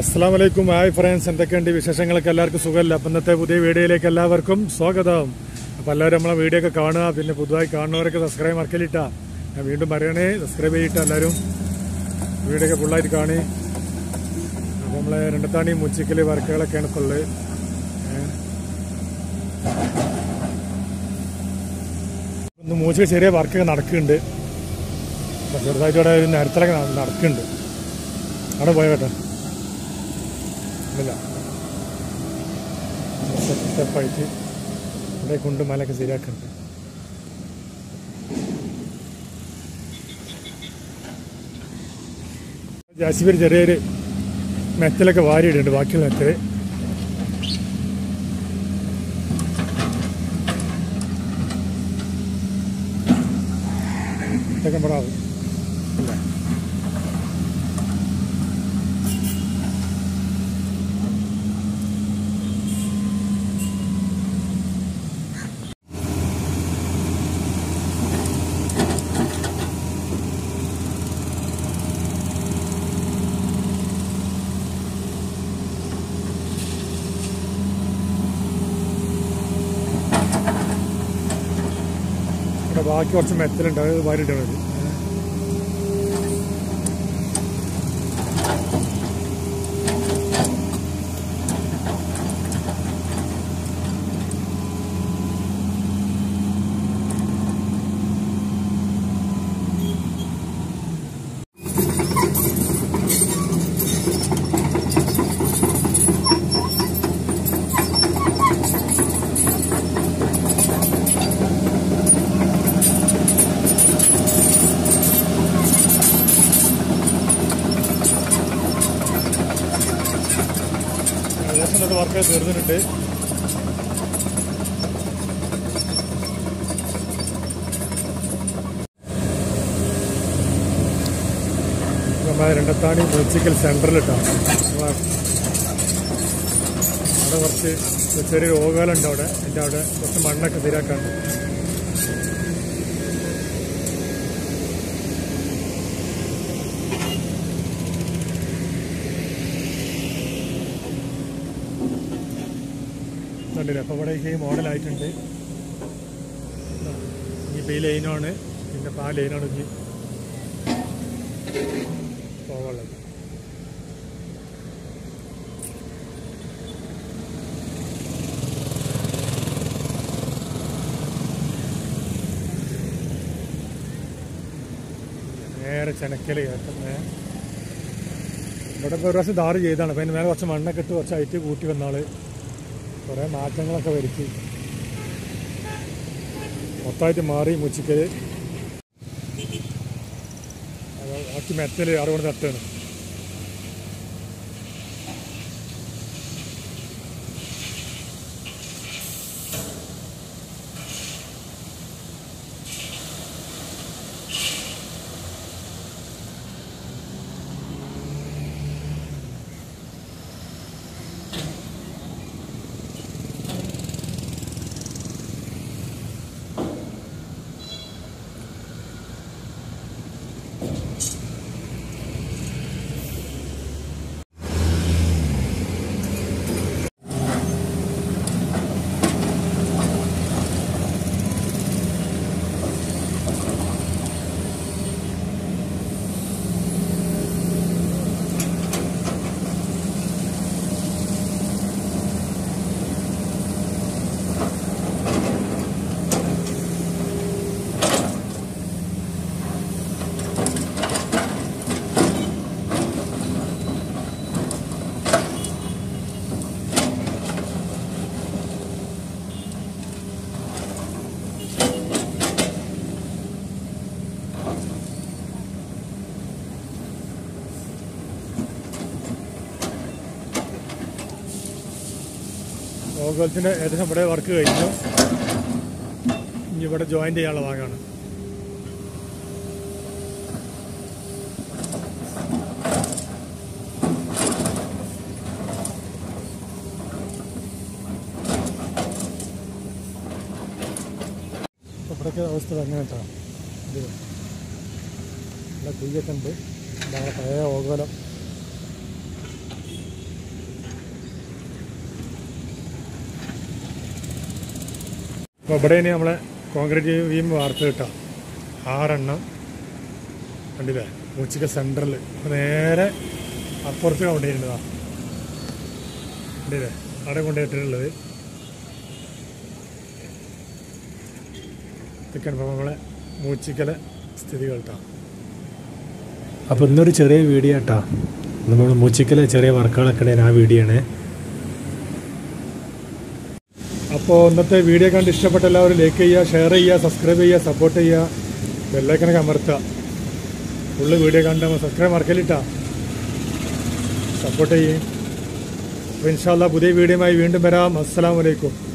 അസ്സാം വലൈക്കും hi friends എന്തൊക്കെയുണ്ട് വിശേഷങ്ങളൊക്കെ എല്ലാവർക്കും സുഖമല്ല അപ്പം ഇന്നത്തെ പുതിയ വീഡിയോയിലേക്ക് എല്ലാവർക്കും സ്വാഗതം അപ്പം എല്ലാവരും നമ്മളെ വീഡിയോ ഒക്കെ കാണുക പിന്നെ പുതുതായി കാണുന്നവരൊക്കെ സബ്സ്ക്രൈബ് മറക്കലിട്ടാ ഞാൻ വീണ്ടും പറയണേ സബ്സ്ക്രൈബ് ചെയ്തിട്ട് എല്ലാവരും വീഡിയോ ഒക്കെ ഫുള്ളായിട്ട് കാണി അപ്പോൾ നമ്മളെ രണ്ടത്താണി മുച്ചിക്കൽ വർക്കുകളൊക്കെയാണ് ഇപ്പോൾ ഉള്ളത് ഏ. ഇന്ന് മൂച്ചിക്ക് ചെറിയ വർക്കൊക്കെ നടക്കുന്നുണ്ട് അപ്പോൾ ചെറുതായിട്ട് ഇവിടെ ഒരു നേരത്തിലൊക്കെ നട- നടക്കുന്നുണ്ട് അവിടെ പോയ കേട്ടോ ഇല്ല സ്റ്റെപ്പ് സ്റ്റെപ്പായിട്ട് ഇവിടെ കൊണ്ട് മലയൊക്കെ ശരിയാക്കുന്നുണ്ട് ജാസിബിർ ചെറിയൊരു മെത്തലൊക്കെ വാരിയിടുന്നുണ്ട് ബാക്കിയുള്ള മെത്തല് ഇതൊക്കെ പടാവും ഇല്ല ഇവിടെ ബാക്കി കുറച്ച് മെത്തലുണ്ട് അത് വാരിയിടണത് ഏകദേശം ഇന്നത്തെ വർക്ക് തീർന്നിട്ടുണ്ട് നമ്മളെ രണ്ടത്താണി മുനിസിപ്പൽ സെൻറ്ററിലിട്ടാണ് നമ്മളെ അവിടെ കുറച്ച് ചെറിയൊരു ഓകാലുണ്ട് അവിടെ എൻ്റെ അവിടെ കുറച്ച് മണ്ണൊക്കെ ശരിയാക്കാണ്ട് കണ്ടില്ല അപ്പോൾ ഇവിടെ ഈ മോഡലായിട്ടുണ്ട് ഇനിയിപ്പോൾ ഈ ലൈനാണ് പിന്നെ ഇപ്പോൾ ആ ലൈനാണ് ഇനി പോകാനുള്ളത് നേരെ ചെനക്കൽ കയറ്റം ഏ. ഇവിടെ ഇപ്പോൾ ഒരു പ്രാവശ്യം ധാറ് ചെയ്താണ് അപ്പോൾ അതിന് മേലെ കുറച്ച് മണ്ണൊക്കെ ഇട്ട് കുറച്ച് ഐറ്റ് കൂട്ടി വന്നാള് കുറേ മാറ്റങ്ങളൊക്കെ വരുത്തി മൊത്തമായിട്ട് മാറി മുച്ചിക്കല് അത് ബാക്കി മെറ്റല് അവിടെ തട്ടാണ് ഗോകുലത്തിൻ്റെ ഏകദേശം ഇവിടെ വർക്ക് കഴിഞ്ഞു ഇനി ഇവിടെ ജോയിൻ ചെയ്യാനുള്ള ഭാഗമാണ് അപ്പോൾ ഇവിടെയൊക്കെ അവസ്ഥ അങ്ങനെ കേട്ടോ ഇത് ഇവിടെ കുയ്യൊക്കെ ഉണ്ട് ഇതാണ് പഴയ ഓകോലം അപ്പോൾ ഇവിടെ ഇനി നമ്മളെ കോൺക്രീറ്റ് വീം വാർത്ത കിട്ടാം ആറെണ്ണം കണ്ടില്ലേ മൂച്ചിക്ക സെൻറ്ററിൽ നേരെ അപ്പുറത്ത് കൊണ്ടുപോയിട്ടുള്ളതാ കണ്ടില്ലേ അവിടെ കൊണ്ടുപോയിട്ടുള്ളത് ഇതൊക്കെയാണ് ഇപ്പോൾ നമ്മളെ മൂച്ചിക്കല സ്ഥിതികൾ കേട്ടോ അപ്പോൾ ഇന്നൊരു ചെറിയ വീഡിയോ കേട്ടോ നമ്മൾ മൂച്ചിക്കലെ ചെറിയ വർക്കുകളൊക്കെ ഉണ്ടെങ്കിൽ ആ വീഡിയോ ആണ് അപ്പോൾ ഇന്നത്തെ വീഡിയോ കണ്ട് ഇഷ്ടപ്പെട്ട എല്ലാവരും ലൈക്ക് ചെയ്യുക ഷെയർ ചെയ്യുക സബ്സ്ക്രൈബ് ചെയ്യുക സപ്പോർട്ട് ചെയ്യുക ബെല്ലൈക്കനൊക്കെ അമർത്തുക ഫുള്ള് വീഡിയോ കണ്ട് സബ്സ്ക്രൈബ് മറക്കലിട്ടാ സപ്പോർട്ട് ചെയ്യും അപ്പോൾ ഇൻഷാല്ല പുതിയ വീഡിയോയുമായി വീണ്ടും വരാം അസ്സാം വലൈക്കും